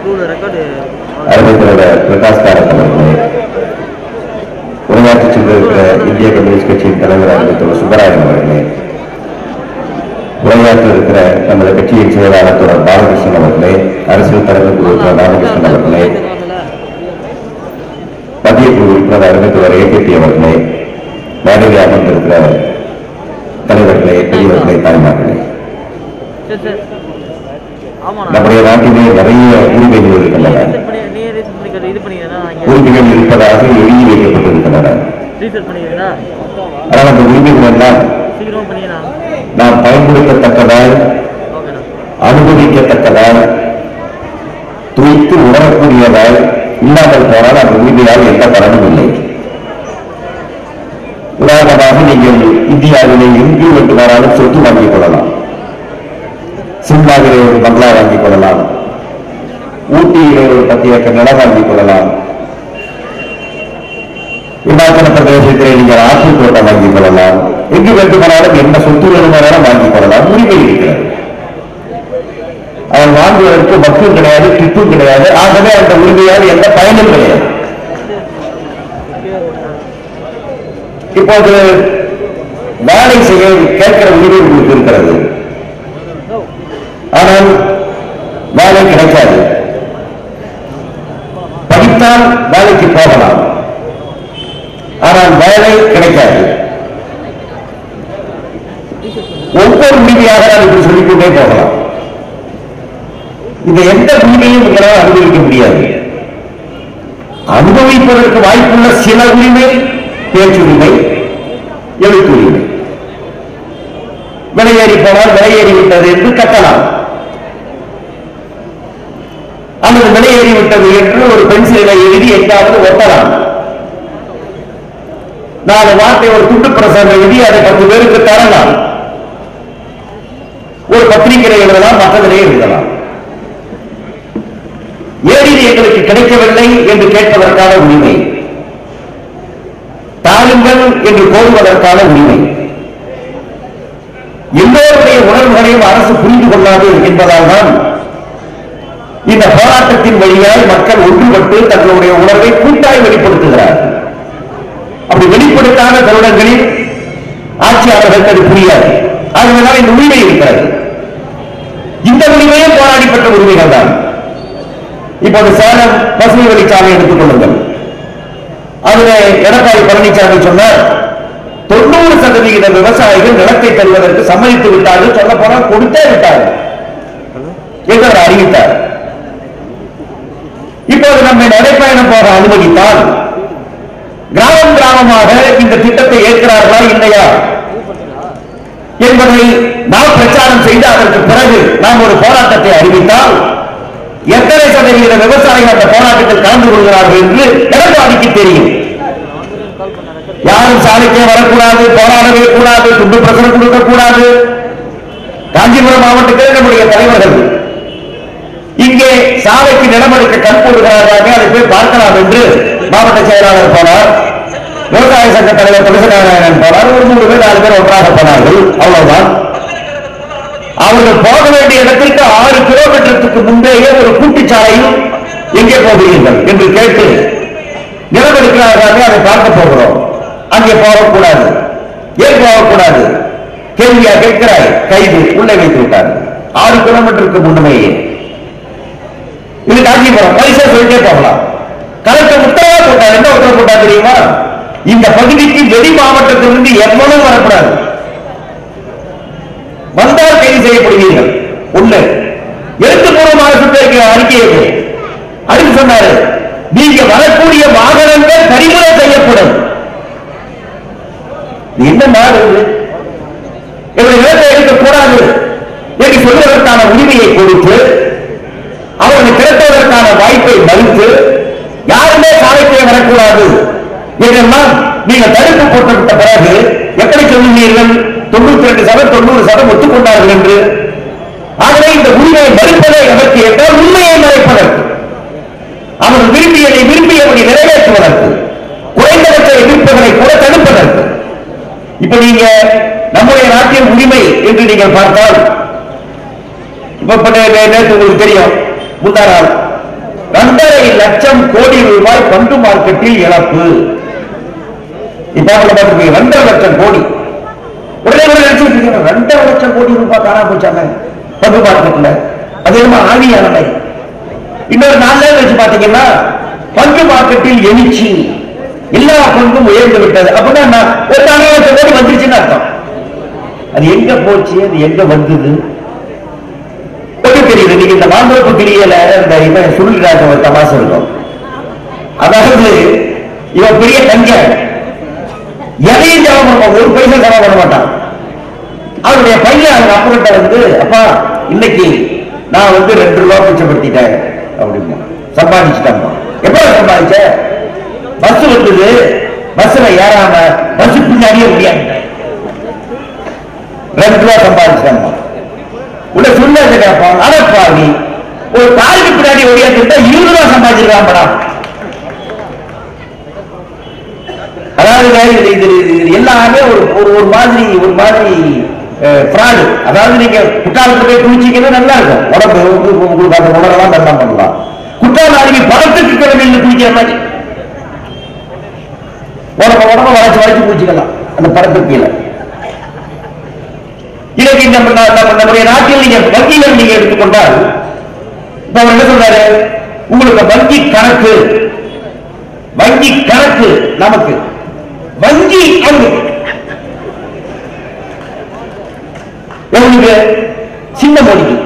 டூல ரெக்கார்டு அறிவித்தவர் பிரகாஷ் காரத் அவர்களே உரையாற்றி சென்றிருக்கிற இந்திய கம்யூனிஸ்ட் கட்சியின் தலைவர் அறிவித்தவர் சுப்பராயன் அவர்களே உரையாற்ற இருக்கிற நமது கட்சியின் செயலாளர் தொடர் பாலகிருஷ்ணன் அவர்களே அரசியல் தலைவர் உறுப்பினர் ராமகிருஷ்ணன் அவர்களே மத்திய குழு உறுப்பினர் அறிவித்தவர் ஏகேபி அவர்களே மேடையில் அமர்ந்திருக்கிற தலைவர்களே பெரியவர்களே தாய்மார்களே சரி சரி ஆமாண்ணா நம்முடைய நாட்டிலே நிறைய உரிமைகள் இருக்கின்றன ரீசெட் பண்ணி நீ ரீசெட் பண்ணி இது பண்ணிக்கிறேன்னா இங்கே உரிமைகள் இருப்பதாக எழுதி வைக்கப்பட்டிருக்கின்றன ரீசெட் பண்ணிக்கிறேன்னா ஆனால் அந்த உரிமைகள் எல்லாம் சீக்கிரமா பண்ணிக்கிறேன் நாம் பயன்படுத்தத்தக்கதால் ஓகேண்ணா அனுபவிக்கத்தக்கதால் துய்த்து உணரக்கூடியதால் இல்லாமல் போனால் அந்த உரிமையால் எந்த பலனும் இல்லை உதாரணமாக நீங்கள் இந்தியாவிலே எங்கு வேண்டுமானாலும் சொத்து வாங்கிக் கொள்ளலாம் சிம்லாவிலே ஒரு பங்களா வாங்கிக் கொள்ளலாம் ஊட்டியிலே ஒரு பத்து ஏக்கர் நிலம் வாங்கிக் கொள்ளலாம் இமாச்சல பிரதேசத்திலே நீங்கள் ஆப்பிள் தோட்டம் வாங்கிக் கொள்ளலாம் எங்கு வேண்டுமானாலும் என்ன சொத்து வேண்டுமானாலும் வாங்கிக் கொள்ளலாம் உரிமை இருக்கிறது அவன் வாங்குவதற்கு மக்கள் கிடையாது டிப்பும் கிடையாது ஆகவே அந்த உரிமையால் எந்த பயனும் கிடையாது இப்போது வேலை செய்ய கேட்கிற உரிமை உங்களுக்கு இருக்கிறது ஆனால் வேலை கிடைக்காது படித்தால் வேலைக்கு போகலாம் ஆனால் வேலை கிடைக்காது ஒவ்வொரு உரிமையாக நான் இப்படி சொல்லிக்கொண்டே போகலாம் இந்த எந்த உரிமையும் உங்களால் அனுபவிக்க முடியாது அனுபவிப்பதற்கு வாய்ப்புள்ள சில உரிமை பேச்சுரிமை எழுத்துரிமை விலையேறி போனால் விலையேறி விட்டது என்று கத்தலாம் அல்லது விலையேறி விட்டது என்று ஒரு பென்சிலை எழுதி எங்காவது ஒட்டலாம் நாலு வார்த்தை ஒரு துண்டு பிரசங்கம் எழுதி அதை பத்து பேருக்கு தரலாம் ஒரு பத்திரிகையை எழுதலாம் மற்றதிலே எழுதலாம் ஏன் இது எங்களுக்கு கிடைக்கவில்லை என்று கேட்பதற்கான உரிமை தாருங்கள் என்று கோருவதற்கான உரிமை எல்லோருடைய உணர்வுகளையும் அரசு புரிந்து கொள்ளாது என்பதால் தான் இந்த போராட்டத்தின் வழியாய் மக்கள் ஒன்றுபட்டு தங்களுடைய உணர்வை கூட்டாய் வெளிப்படுத்துகிறார்கள் அப்படி வெளிப்படுத்தாத தருணங்களில் ஆட்சியாளர்களுக்கு அது புரியாது அதனால இந்த உரிமை இருக்கிறது இந்த உரிமையும் போராடி பெற்ற உரிமைகள் தான் இப்போது சேலம் பசுமை வழிச்சாலை எடுத்துக் கொள்ளுங்கள் அதுல எடப்பாடி பழனிசாமி சொன்னார் தொண்ணூறு சதவிகித விவசாயிகள் நிலத்தை தருவதற்கு சம்மதித்து விட்டார்கள் சொல்ல போனால் கொடுத்தே விட்டார்கள் என்று அவர் அறிவித்தார் இப்போது நம்மை நடைப்பயணம் போக அனுமதித்தால் கிராமம் கிராமமாக இந்த திட்டத்தை ஏற்கிறார்களா இல்லையா என்பதை நாம் பிரச்சாரம் செய்து அதற்கு பிறகு நாம் ஒரு போராட்டத்தை அறிவித்தால் எத்தனை சதவீத விவசாயிகள் அந்த போராட்டத்தில் கலந்து கொள்கிறார்கள் என்று எடப்பாடிக்கு தெரியும் யாரும் சாலைக்கே வரக்கூடாது போராடவே கூடாது துண்டு பிரசனம் கொடுக்க கூடாது காஞ்சிபுரம் மாவட்டத்தில் நம்முடைய தலைவர்கள் இங்கே சாலைக்கு நிலமடுக்க கண் போடுகிறார்கள் அதை போய் பார்க்கலாம் என்று மாவட்ட செயலாளர் போனார் விவசாய சங்க தலைவர் துளசிநாராயணன் போனார் ஒரு மூணு பேர் நாலு பேர் ஒன்றாக போனார்கள் அவ்வளவுதான் அவர்கள் போக வேண்டிய இடத்திற்கு ஆறு கிலோமீட்டருக்கு முன்பேயே ஒரு கூட்டுச்சாலையில் எங்கே போகிறீர்கள் என்று கேட்டு நிலமெடுக்கிறார்கள் அதை பார்க்க போகிறோம் அங்கே போகக்கூடாது ஏன் போகக்கூடாது கேள்வியா கேட்கிறாய் கைது உள்ளே வைத்து விட்டார் ஆறு கிலோமீட்டருக்கு முன்னமேயே இது காஞ்சிபுரம் பரிசா சொல்லிட்டே போகலாம் கலெக்டர் உத்தரவா போட்டார் என்ன உத்தரவு போட்டா தெரியுமா இந்த பகுதிக்கு வெளி மாவட்டத்திலிருந்து எவ்வளவு வரக்கூடாது வந்தால் கைது செய்யப்படுவீர்கள் ஒண்ணு எழுத்துப்பூர்வமாக சுற்றிருக்கிற அறிக்கையை அடுத்து சொன்னாரு நீங்க வரக்கூடிய வாகனங்கள் பறிமுறை செய்யப்படும் இது என்ன நாடு இது? இவருடைய நிலத்தை எடுக்கக்கூடாது என்று சொல்வதற்கான உரிமையை கொடுத்து அவர்களை திரட்டுவதற்கான வாய்ப்பை மறுத்து யாருமே சாலைக்கே வரக்கூடாது என்றெல்லாம் நீங்கள் தடுப்பு போட்டுவிட்ட பிறகு எப்படி சொல்லுவீர்கள் தொண்ணூத்தி ரெண்டு சதம் தொண்ணூறு சதம் ஒத்துக்கொண்டார்கள் என்று ஆகவே இந்த உரிமையை மறுப்பதை எதற்கு என்றால் உண்மையை மறைப்பதற்கு அவர்கள் விரும்பியதை விரும்பியபடி நிறைவேற்றுவதற்கு குறைந்தபட்ச எதிர்ப்புகளை கூட தடுப்பதற்கு இப்ப நீங்க நம்முடைய நாட்டின் உரிமை என்று நீங்கள் பார்த்தால் இப்ப இப்ப நே- நே- நேற்று உங்களுக்கு தெரியும் முந்தா நாள் இரண்டரை லட்சம் கோடி ரூபாய் பங்கு மார்க்கெட்டில் இழப்பு இப்ப அவங்க பார்த்துருக்கீங்க ரெண்டரை லட்சம் கோடி உடனே ஒரு நினைச்சுட்டு இருக்கீங்க ரெண்டரை லட்சம் கோடி ரூபாய் காணாம போச்சாங்க பங்கு மார்க்கெட்ல அது என்ன ஆவியானவை இன்னொரு நாலு நாள் வச்சு பாத்தீங்கன்னா பங்கு மார்க்கெட்டில் எழுச்சி எல்லா பங்கும் உயர்ந்து விட்டது அப்படின்னா நான் ஒரு நாலு லட்சம் கோடி வந்துருச்சுன்னு அர்த்தம் அது எங்க போச்சு அது எங்க வந்தது கொஞ்சம் தெரியுது நீங்க இந்த மாந்தோப்பு கிளியில இந்த இவன் சுருளிராஜ ஒரு தமாசு இருக்கும் அதாவது இவன் பெரிய கஞ்சன் எதையும் செலவு பண்ண ஒரு பைசா செலவு பண்ண மாட்டான் அவருடைய பையன் அவங்க அப்பகிட்ட வந்து அப்பா இன்னைக்கு நான் வந்து ரெண்டு ரூபா மிச்சப்படுத்திட்டேன் அப்படின்னு சம்பாதிச்சுட்டாங்க எப்ப சம்பாதிச்ச பஸ் வந்தது பஸ்ல ஏறாம பஸ் பின்னாடியே முடியாது ரெண்டு ரூபா சம்பாதிச்சிட்டாங்க உள்ள சொன்னது கேட்பான் அடப்பாவி ஒரு காருக்கு பின்னாடி ஓடியாந்துட்டா இருபது ரூபா சம்பாதிச்சிருக்கான் படம் அதாவது இது இது இது இது எல்லாமே ஒரு ஒரு ஒரு மாதிரி ஒரு மாதிரி ஃப்ராடு அதாவது நீங்க குற்றாலத்துல போய் குளிச்சீங்கன்னா நல்லா இருக்கும் உடம்பு வந்து உங்களுக்கு அந்த உணரலாம் நல்லா பண்ணலாம் குற்றாலம் படத்துக்கு கிழமையில் குளிக்கிற மாதிரி உடம்ப உடம்ப வளைச்சு வளைச்சு குளிச்சுக்கலாம் அந்த படத்துக்கு கீழே இன்னைக்கு நம்ம ந- நம்ம நம்முடைய நாட்டில் நீங்க வங்கிகள் நீங்க எடுத்துக்கொண்டால் இப்ப அவர் என்ன சொல்றாரு உங்களுக்கு வங்கி கணக்கு வங்கி கணக்கு நமக்கு வங்கி அவங்களுக்கு எவனுக்கு சின்ன மொழிக்கு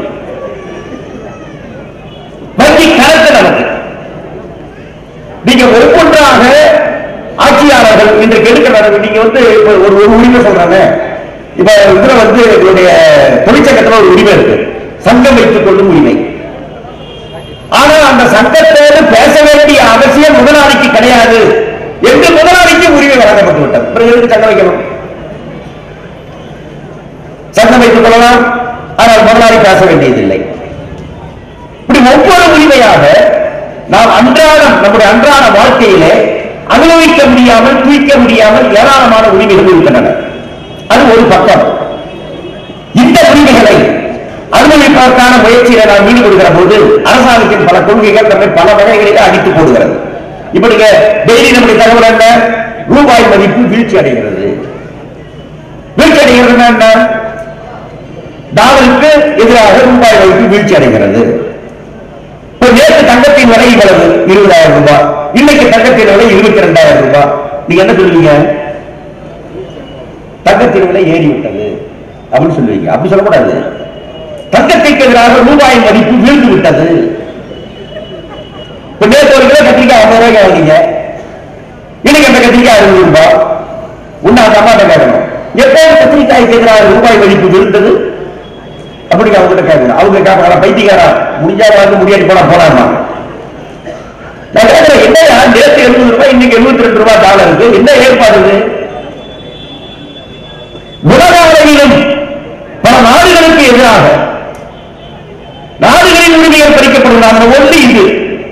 வங்கி கணக்கு நமக்கு நீங்க ஒவ்வொன்றாக ஆட்சியாளர்கள் இன்றைக்கு எடுக்கிற நடவடிக்கை நீங்க வந்து இப்ப ஒரு ஒரு உரிமை சொல்றாங்க இப்ப இதுல வந்து எங்களுடைய தொழிற்சங்கத்துல ஒரு உரிமை இருக்கு சங்கம் வைத்துக் கொள்ளும் உரிமை ஆனா அந்த சங்கத்தோடு பேச வேண்டிய அவசியம் முதலாளிக்கு கிடையாது என்று முதலாளிக்கு உரிமை வழங்கப்பட்டு விட்டது பிறகு எதுக்கு சங்கம் வைக்கணும் சங்கம் வைத்துக் கொள்ளலாம் ஆனால் முதலாளி பேச வேண்டியதில்லை இப்படி ஒவ்வொரு உரிமையாக நாம் அன்றாடம் நம்முடைய அன்றாட வாழ்க்கையிலே அனுபவிக்க முடியாமல் தூய்க்க முடியாமல் ஏராளமான உரிமைகள் இருக்கின்றன அது ஒரு பக்கம் இந்த உரிமைகளை அனுபவிப்பதற்கான முயற்சியில நாம் ஈடுபடுகிற போது அரசாங்கத்தின் பல கொள்கைகள் நம்மை பல வகைகளில் அடித்து போடுகிறது இப்ப நீங்க டெய்லி நம்முடைய தகவல் என்ன ரூபாய் மதிப்பு வீழ்ச்சி அடைகிறது வீழ்ச்சி அடைகிறது என்ன டாலருக்கு எதிராக ரூபாய் மதிப்பு வீழ்ச்சி அடைகிறது இப்ப நேற்று தங்கத்தின் விலை இவ்வளவு இருபதாயிரம் ரூபாய் இன்னைக்கு தங்கத்தின் விலை இருபத்தி ரெண்டாயிரம் ரூபாய் நீங்க என்ன சொல்லுவீங்க தங்கத்தின் விலை ஏறி விட்டது அப்படின்னு சொல்லுவீங்க அப்படி சொல்லக்கூடாது தங்கத்திற்கு எதிராக ரூபாயின் மதிப்பு வீழ்ந்து விட்டது இப்ப நேற்று ஒரு கிலோ கத்திரிக்காய் ஐம்பது ரூபாய்க்கு வாங்கிங்க இன்னைக்கு அந்த கத்திரிக்காய் அறுபது ரூபாய் உன்ன அந்த அம்மாட்ட கேட்கணும் எப்போது கத்திரிக்காய்க்கு எதிராக ரூபாய் மதிப்பு விழுந்தது அப்படி அவங்க கிட்ட கேட்கணும் அவங்க கேட்பாங்க பைத்தியக்காரா முடிஞ்சா வந்து முடியாட்டி போனா போலாமா நான் கேட்கிறேன் என்னையா நேற்று எழுபது ரூபாய் இன்னைக்கு எழுபத்தி ரெண்டு ரூபாய் டாலர் இருக்கு என்ன ஏற்பாடு இது உலக அளவிலும் பல நாடுகளுக்கு எதிராக நாடுகளின் உரிமைகள் பறிக்கப்படுகிறாங்க ஒன்று இது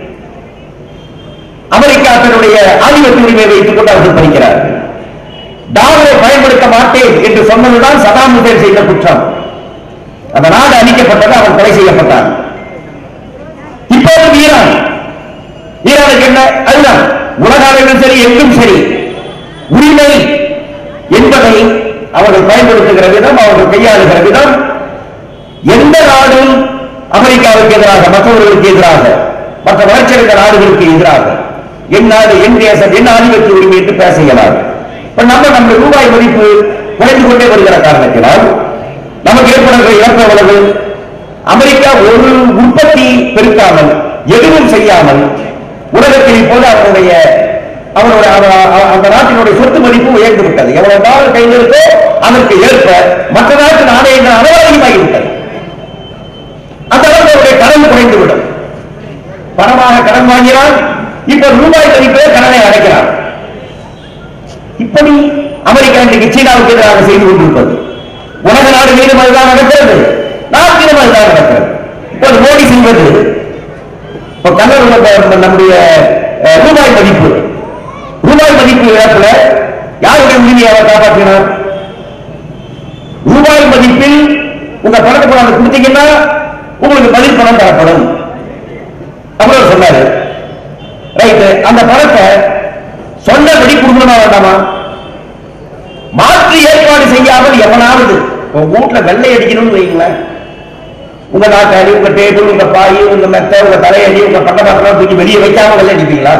அமெரிக்கா தன்னுடைய ஆதிபத்திய உரிமையை வைத்துக் கொண்டு அவர்கள் பறிக்கிறார்கள் டாலரை பயன்படுத்த மாட்டேன் என்று சொன்னதுதான் சதாம் ஹுசேன் செய்த குற்றம் அந்த நாடு அழிக்கப்பட்டது அவன் கொலை செய்யப்பட்டான் இப்போது ஈரான் ஈரானுக்கு என்ன அதுதான் உலக அளவிலும் சரி எங்கும் சரி உரிமை என்பதை அவர்கள் பயன்படுத்துகிற விதம் அவர்கள் கையாளுகிற விதம் எந்த நாடும் அமெரிக்காவுக்கு எதிராக மற்றவர்களுக்கு எதிராக மற்ற வளர்ச்சியடைந்த நாடுகளுக்கு எதிராக என் நாடு என் தேசம் என் ஆதிபத்திய உரிமை என்று பேச இயலாது இப்ப நம்ம நம்ம ரூபாய் மதிப்பு குறைந்து கொண்டே வருகிற காரணத்தினால் நமக்கு ஏற்படுகிற இழப்பு எவ்வளவு அமெரிக்கா ஒரு உற்பத்தி பெருக்காமல் எதுவும் செய்யாமல் உலகத்தில் இப்போது அவனுடைய அவனுடைய அவ- அவ- அந்த நாட்டினுடைய சொத்து மதிப்பு உயர்ந்து விட்டது எவ்வளவு டாலர் கையில் இருக்கோ அதற்கு ஏற்ப மற்ற நாட்டு நாணயங்கள் அளவு அதிகமாகிவிட்டது அந்த அளவுக்கு அவருடைய கடன் குறைந்துவிடும் பணமாக கடன் வாங்கினால் இப்ப ரூபாய் மதிப்பே கடனை அடைக்கிறார் இப்படி அமெரிக்கா இன்றைக்கு சீனாவுக்கு எதிராக செய்து கொண்டிருப்பது உலக நாடுகளிலும் அதுதான் நடக்கிறது நாட்டிலும் அதுதான் நடக்கிறது இப்போது மோடி செய்வது இப்ப கண்ணூர் நம்முடைய அஹ், ரூபாய் மதிப்பு ரூபாய் மதிப்பு இழப்புல யாருடைய உரிமையை அவர் காப்பாற்றினார் ரூபாய் மதிப்பில் உங்க பணத்தை கொண்டாந்து கொடுத்தீங்கன்னா உங்களுக்கு பதில் பணம் தரப்படும் அப்புறம் சொன்னாரு ரைட்டு அந்த பணத்தை சொன்னபடி கொடுக்கணுமா வேண்டாமா மாற்று ஏற்பாடு செய்யாமல் எவனாவது உங்க வீட்டுல வெள்ளை அடிக்கணும்னு வைங்களேன் உங்க நாட்டாளி உங்க டேபிள் உங்க பாய் உங்க மெத்த உங்க தலையடி உங்க பட்ட பாத்திரம் தூக்கி வெளியே வைக்காம வெள்ளை அடிப்பீங்களா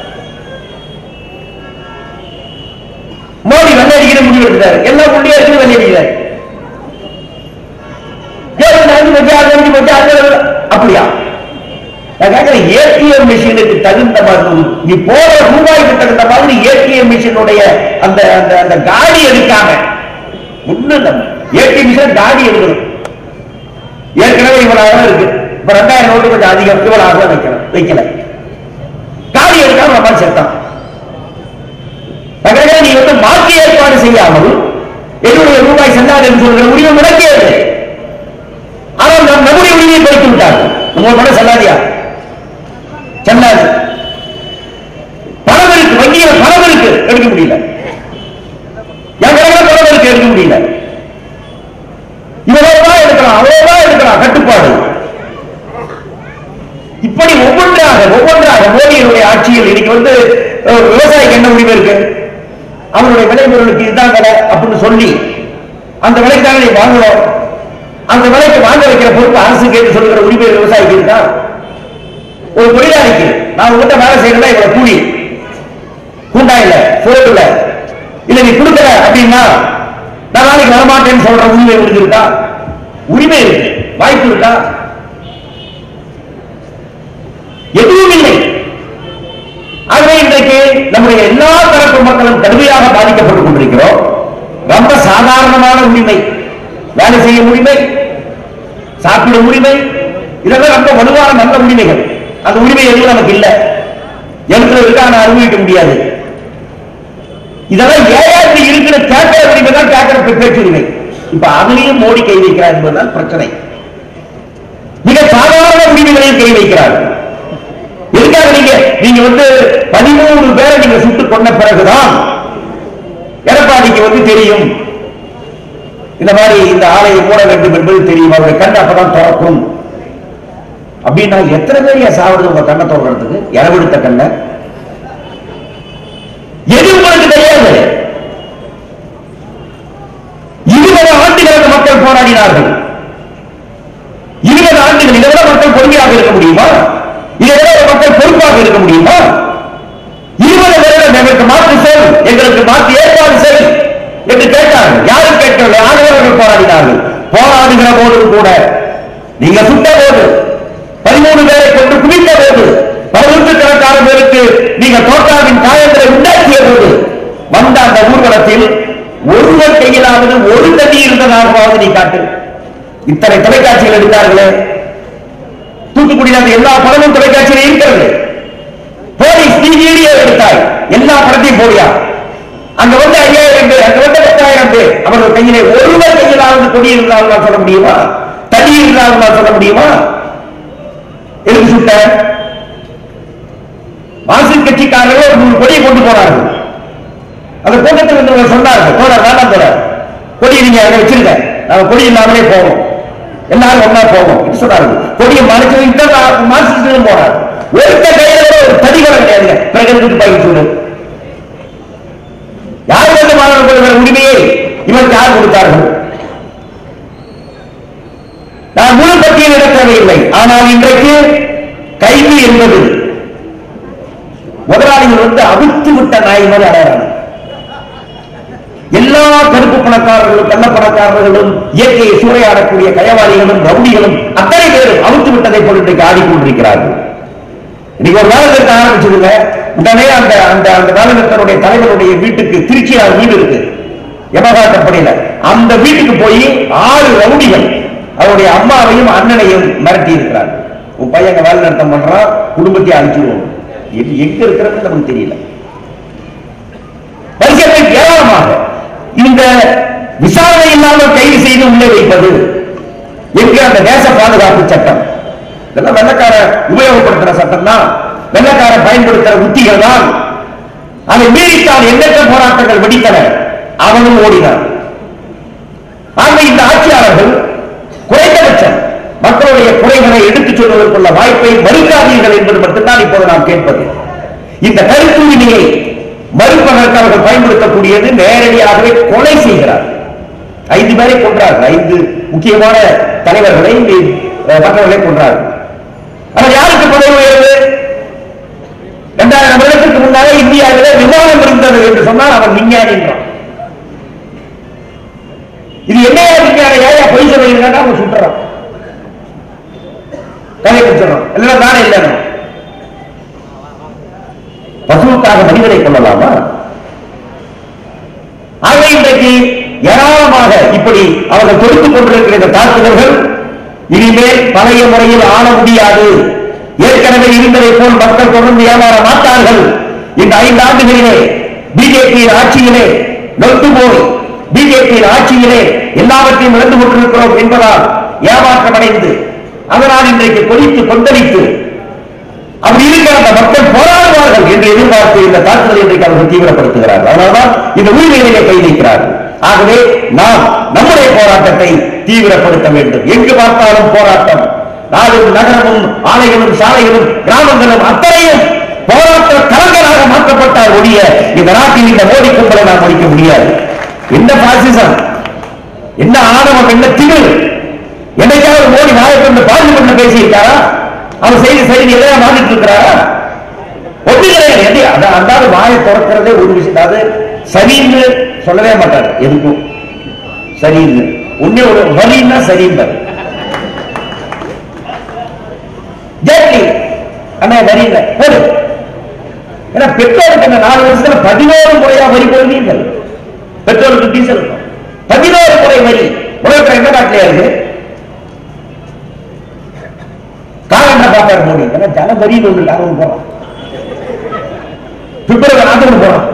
மோடி வெள்ளை அடிக்கிற முடிவு எடுத்தாரு எல்லா புள்ளியா இருக்கு வெள்ளை அடிக்கிறார் ஏழு நாளைக்கு வச்சு ஆறு நாளைக்கு வச்சு ஆறு நாளைக்கு அப்படியா நான் கேட்கிறேன் ஏடிஎம் மிஷினுக்கு தகுந்த மாதிரி நீ போற ரூபாய்க்கு தகுந்த மாதிரி ஏடிஎம் மிஷினுடைய அந்த அந்த அந்த காடி எடுக்காம ஒண்ணு இல்லை ஏடிஎம் மிஷின் காடி எடுக்கணும் ஏற்கனவே இவ்வளவு இருக்கு இப்ப ரெண்டாயிரம் நோட்டு கொஞ்சம் அதிகம் இவ்வளவு வைக்கணும் வைக்கல காடி எடுக்காம நம்ம செத்தான் அதனால நீ வந்து மாற்றி ஏற்பாடு செய்யாமல் என்னுடைய ரூபாய் செல்லாது என்று சொல்கிற உரிமை முடக்கியது ஆனால் நாம் நம்முடைய உரிமையை பறித்து விட்டார்கள் உங்க பணம் செல்லாதியா செல்லாது பணம் இருக்கு வங்கியில பணம் இருக்கு எடுக்க முடியல என் கடையில பணம் இருக்கு எடுக்க முடியல இவ்வளவுதான் எடுக்கலாம் அவ்வளவுதான் எடுக்கலாம் கட்டுப்பாடு இப்படி ஒவ்வொன்றாக ஒவ்வொன்றாக மோடியினுடைய ஆட்சியில் இன்னைக்கு வந்து அஹ், விவசாயிக்கு என்ன உரிமை இருக்கு அவனுடைய விளைபொருளுக்கு இதுதான் விலை அப்படின்னு சொல்லி அந்த விலைக்கு தானே நீ வாங்கணும் அந்த விலைக்கு வாங்க வைக்கிற பொறுப்பு அரசு கேட்டு சொல்லுகிற உரிமை விவசாயிக்கு இருக்கா ஒரு தொழிலாளிக்கு நான் உங்ககிட்ட வேலை செய்யறதா இவ்வளவு கூலி கூண்டா இல்ல சோறுல இல்ல நீ கொடுக்கல அப்படின்னா நான் நாளைக்கு வரமாட்டேன்னு சொல்ற உரிமை உங்களுக்கு இருக்கா உரிமை இருக்கு வாய்ப்பு இருக்கா எதுவும் இல்லை ஆகவே இன்றைக்கு நம்முடைய எல்லா தரப்பு மக்களும் கடுமையாக பாதிக்கப்பட்டுக் கொண்டிருக்கிறோம் ரொம்ப சாதாரணமான உரிமை வேலை செய்ய உரிமை சாப்பிடும் உரிமை இதெல்லாம் ரொம்ப வலுவான நல்ல உரிமைகள் அந்த உரிமை எதுவும் நமக்கு இல்லை எழுத்துல இருக்கா நான் அனுபவிக்க முடியாது இதெல்லாம் ஏன் இருக்கிற கேட்கிற உரிமை தான் கேட்கிற பேச்சுரிமை இப்ப அதுலயும் மோடி கை வைக்கிறார் என்பதுதான் பிரச்சனை மிக சாதாரண உரிமைகளையும் கை வைக்கிறார் எதுக்காக நீங்க நீங்க வந்து பதிமூணு பேரை நீங்க சுட்டு கொண்ட பிறகுதான் எடப்பாடிக்கு வந்து தெரியும் இந்த மாதிரி இந்த ஆலையை மூட வேண்டும் என்பது தெரியும் அவருடைய கண் அப்பதான் திறக்கும் அப்படின்னா எத்தனை பேர் ஏன் சாவுறது உங்க கண்ணை திறக்கிறதுக்கு இரவெடுத்த கண்ணை எது உங்களுக்கு தெரியாது இருபது ஆண்டுகளுக்கு மக்கள் போராடினார்கள் இருபது ஆண்டுகள் இதை விட மக்கள் பொறுமையாக இருக்க முடியுமா இதை விட மக்கள் பொறுப்பாக இருக்க முடியுமா இருபது வருடம் எங்களுக்கு மாற்று செல் எங்களுக்கு மாற்று ஏற்பாடு செல் என்று கேட்டார்கள் யாரும் கேட்கவில்லை ஆதரவர்கள் போராடினார்கள் போராடுகிற போதும் கூட நீங்க சுட்ட போது பதிமூணு பேரை கொண்டு குவித்த போது பதினூற்றுக்கணக்கான பேருக்கு நீங்க தோட்டாவின் காயங்களை உண்டாக்கிய போது வந்த அந்த ஊர்வலத்தில் ஒருவர் கையிலாவது ஒரு தண்ணி இருந்ததாகவாவது நீ காட்டு இத்தனை தொலைக்காட்சிகள் எடுத்தார்களே தூத்துக்குடியில் அந்த எல்லா படமும் தொலைக்காட்சியில் இருக்கிறது போலீஸ் நீ வீடியோ எடுத்தாய் எல்லா படத்தையும் போடியா அங்க வந்து ஐயாயிரம் பேர் அங்க வந்து பத்தாயிரம் பேர் அவர்கள் கையிலே ஒருவர் கையிலாவது கொடி இருந்தாலும் சொல்ல முடியுமா தடி இருந்தாலும் சொல்ல முடியுமா எதுக்கு சுட்ட மார்க்சிஸ்ட் கட்சிக்காரர்கள் ஒரு நூறு கொடியை கொண்டு போனார்கள் அந்த கூட்டத்தில் இருந்தவங்க சொன்னார்கள் தோழர் வேண்டாம் தோழர் கொடி நீங்க அங்க வச்சிருக்க நாம கொடி இல்லாமலே போவோம் எல்லாரும் ஒண்ணா போவோம் என்று சொன்னார்கள் கொடியை மறைச்சு மார்க்சிஸ்டும் போனார் ஒருத்த கையில கூட ஒரு தடி கூட கிடையாது பிரகடனத்துக்கு பயிர் சொல்லு யார் வந்து மாணவர் கொள்கிற உரிமையை இவருக்கு யார் கொடுத்தார்கள் நான் முழு பட்டியல் இட தேவையில்லை ஆனால் இன்றைக்கு கைது என்பது முதலாளிகள் வந்து அவிழ்த்து விட்ட நாய் மாதிரி அடையாளம் எல்லா கருப்பு பணக்காரர்களும் கள்ள பணக்காரர்களும் இயற்கையை சூறையாடக்கூடிய கயவாளிகளும் ரவுடிகளும் அத்தனை பேரும் அவிழ்த்து விட்டதை போல் இன்றைக்கு ஆடிக்கொண்டிருக்கிறார்கள் இன்னைக்கு ஒரு வேலை நிறுத்த ஆரம்பிச்சதுங்க உடனே அந்த அந்த அந்த வேலை நிறுத்தனுடைய தலைவருடைய வீட்டுக்கு திருச்சியில் வீடு இருக்கு யமகாட்டப்படியில அந்த வீட்டுக்கு போய் ஆறு ரவுடிகள் அவருடைய அம்மாவையும் அண்ணனையும் மிரட்டி இருக்கிறார் உன் பையன் அங்க வேலை நிறுத்தம் பண்றான் குடும்பத்தை அழிச்சிருவோம் இது எங்க இருக்கிறது நமக்கு தெரியல பரிசத்தை ஏராளமாக இந்த விசாரணை இல்லாமல் கைது செய்து உள்ளே வைப்பது என்கிற அந்த தேச பாதுகாப்பு சட்டம் இதெல்லாம் வெள்ளக்கார உபயோகப்படுத்துற சட்டம் தான் வெள்ளக்கார பயன்படுத்துற உத்திகள் தான் அதை மீறித்தான் எண்ணற்ற போராட்டங்கள் வெடித்தன அவனும் ஓடினான் ஆக இந்த ஆட்சியாளர்கள் குறைந்தபட்சம் மக்களுடைய குறைகளை எடுத்துச் சொல்வதற்குள்ள வாய்ப்பை மறுக்காதீர்கள் என்பது மட்டும்தான் இப்போது நாம் கேட்பது இந்த கருத்துரிமையை மறுப்பதற்கு அவர்கள் பயன்படுத்தக்கூடியது நேரடியாகவே கொலை செய்கிறார் ஐந்து பேரை கொன்றார்கள் ஐந்து முக்கியமான தலைவர்களை அஹ், மற்றவர்களை கொன்றார்கள் ஆனால் யாருக்கு பதவி உயர்வு இரண்டாயிரம் வருடத்திற்கு முன்னாலே இந்தியாவிலே விமானம் இருந்தது என்று சொன்னால் அவன் விஞ்ஞானி என்றான். இது என்னையா விஞ்ஞானி ஏயா பொய் சொல்றீங்கன்னா அவன் சுட்டுறான் கதை சொல்றான் இல்லைன்னா நானே இல்லைன்னு பசுவுக்காக மனிதனை கொள்ளலாமா ஆக இன்றைக்கு ஏராளமாக இப்படி அவர்கள் தொடுத்துக் கொண்டிருக்கிற இந்த தாக்குதல்கள் இனிமேல் பழைய முறையில் ஆள முடியாது ஏற்கனவே இருந்ததை போல் மக்கள் தொடர்ந்து ஏமாற மாட்டார்கள் இந்த ஐந்து ஆண்டுகளிலே பிஜேபியின் ஆட்சியிலே நொந்து போய் பிஜேபியின் ஆட்சியிலே எல்லாவற்றையும் இழந்து கொண்டிருக்கிறோம் என்பதால் ஏமாற்றமடைந்து அதனால் இன்றைக்கு கொதித்து கொந்தளித்து அப்படி இருக்கிற அந்த மக்கள் போராடுவார்கள் என்று எதிர்பார்த்து இந்த தாக்குதலை இன்றைக்கு அவர்கள் தீவிரப்படுத்துகிறார்கள் அதனால்தான் இந்த உரிமையிலே கை வைக்கிறார்கள் ஆகவே நாம் நம்முடைய போராட்டத்தை தீவிரப்படுத்த வேண்டும் எங்கு பார்த்தாலும் போராட்டம் நாடும் நகரமும் ஆலைகளும் சாலைகளும் கிராமங்களும் அத்தனையும் போராட்ட களங்களாக மாற்றப்பட்டால் ஒழிய இந்த நாட்டில் இந்த மோடி கும்பலை நாம் முடிக்க முடியாது என்ன பாசிசம் என்ன ஆணவம் என்ன திமிழ் என்னைக்காவது மோடி நாயக்கு பார்லிமெண்ட்ல பேசியிருக்காரா அவர் செய்தி செய்தி எல்லாம் மாறிட்டு இருக்கிறாரா ஒண்ணு கிடையாது எது அதான் அதாவது வாயை திறக்கிறதே ஒரு விஷயம் அதாவது சரின்னு சொல்லவே மாட்டார் எதுக்கும் சரின்னு ஒண்ணே ஒரு வலின்னா சரின்பார் ஜேட்லி அண்ணா வரி இல்லை போடு ஏன்னா பெட்ரோலுக்கு இந்த நாலு வருஷத்துல பதினோரு முறையா வரி போடுவீர்கள் பெட்ரோலுக்கு டீசல் பதினோரு முறை வரி உலகத்துல எந்த நாட்டிலே இருக்கு காரணம் பார்த்தாரு மோடி ஏன்னா ஜன வரின்னு ஒன்று காரணம் போறான் பிப்ரவரி நாட்டுக்கு போறான்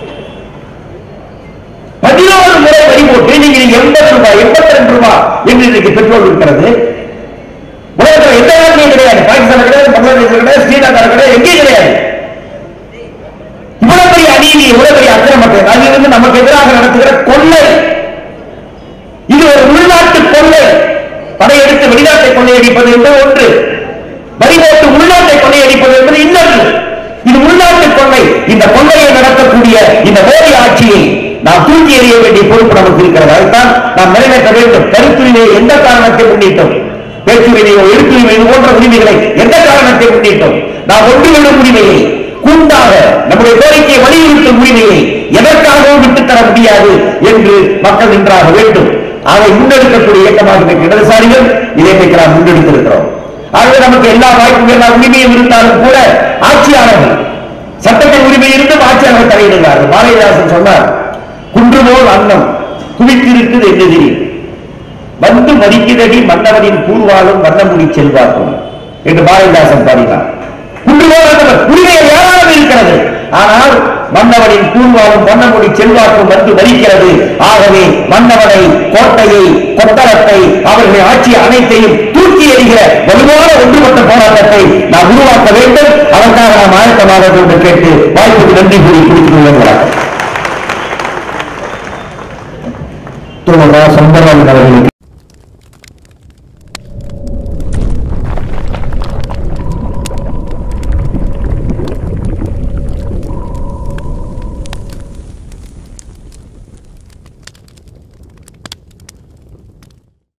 பதினோரு முறை வரி போட்டு நீங்க எண்பது ரூபாய் எண்பத்தி ரெண்டு ரூபாய் என்று இன்னைக்கு பெட்ரோல் இருக்கிறது உலகத்தில் எந்த நாட்டிலையும் கிடையாது பாகிஸ்தான் கிடையாது பங்களாதேஷ் கிடையாது ஸ்ரீலங்கா கிடையாது எங்கேயும் கிடையாது இவ்வளவு பெரிய அநீதி இவ்வளவு பெரிய அக்கிரமத்தை அதிலிருந்து நமக்கு எதிராக நடத்துகிற கொள்ளை இது ஒரு உள்நாட்டு கொள்ளை படையெடுத்து வெளிநாட்டை கொள்ளையடிப்பது என்பது ஒன்று வரி போட்டு உள்நாட்டை கொள்ளையடிப்பது என்பது இன்னொன்று இது உள்நாட்டு கொள்ளை இந்த கொள்ளையை நடத்தக்கூடிய இந்த மோடி ஆட்சியை நாம் தூக்கி எறிய வேண்டிய பொறுப்பு நமக்கு இருக்கிறது அதுதான் நாம் நிறைவேற்ற வேண்டும் கருத்துரிமையை எந்த காரணத்தை முன்னிட்டோம் பேச்சுரிமையோ எழுத்துரிமை இது போன்ற உரிமைகளை எந்த காரணத்தை முன்னிட்டோம் நாம் ஒன்றுகளும் உரிமையை கூண்டாக நம்முடைய கோரிக்கையை வலியுறுத்தும் உரிமையை எதற்காகவும் விட்டுத்தர முடியாது என்று மக்கள் நின்றாக வேண்டும் அதை முன்னெடுக்கக்கூடிய இயக்கமாக இன்றைக்கு இடதுசாரிகள் இதை இன்றைக்கு நாம் முன்னெடுத்திருக்கிறோம் ஆகவே நமக்கு எல்லா வாய்ப்பும் எல்லா உரிமையும் இருந்தாலும் கூட ஆட்சியாளர்கள் சட்டத்தின் உரிமை இருந்தும் ஆட்சியாளர்கள் தலையிடுகிறார்கள் பாரதிதாசன் சொன்னார் குன்று போல் அன்னம் குவித்திருக்குது என்று தெரியும் வந்து மதிக்குதடி மன்னவனின் கூர்வாளும் வண்ணமுடி செல்வாக்கும் என்று பாரதிதாசன் பாடினார் குன்று போல் அன்னவர் உரிமையில் ஏராளம் இருக்கிறது ஆனால் மன்னவனின் கூர்வாளும் வண்ணமுடி செல்வாக்கும் வந்து மதிக்கிறது ஆகவே மன்னவனை கோட்டையை கொத்தளத்தை அவர்கள் ஆட்சி அனைத்தையும் தூக்கி எறிகிற வலுவான ஒன்றுபட்ட போராட்டத்தை நாம் உருவாக்க வேண்டும் அதற்காக நாம் ஆயத்தமாக என்று கேட்டு வாய்ப்புக்கு நன்றி கூறி குறித்து வணக்கம் தோழரா சம்பராஜன் அவர்களுக்கு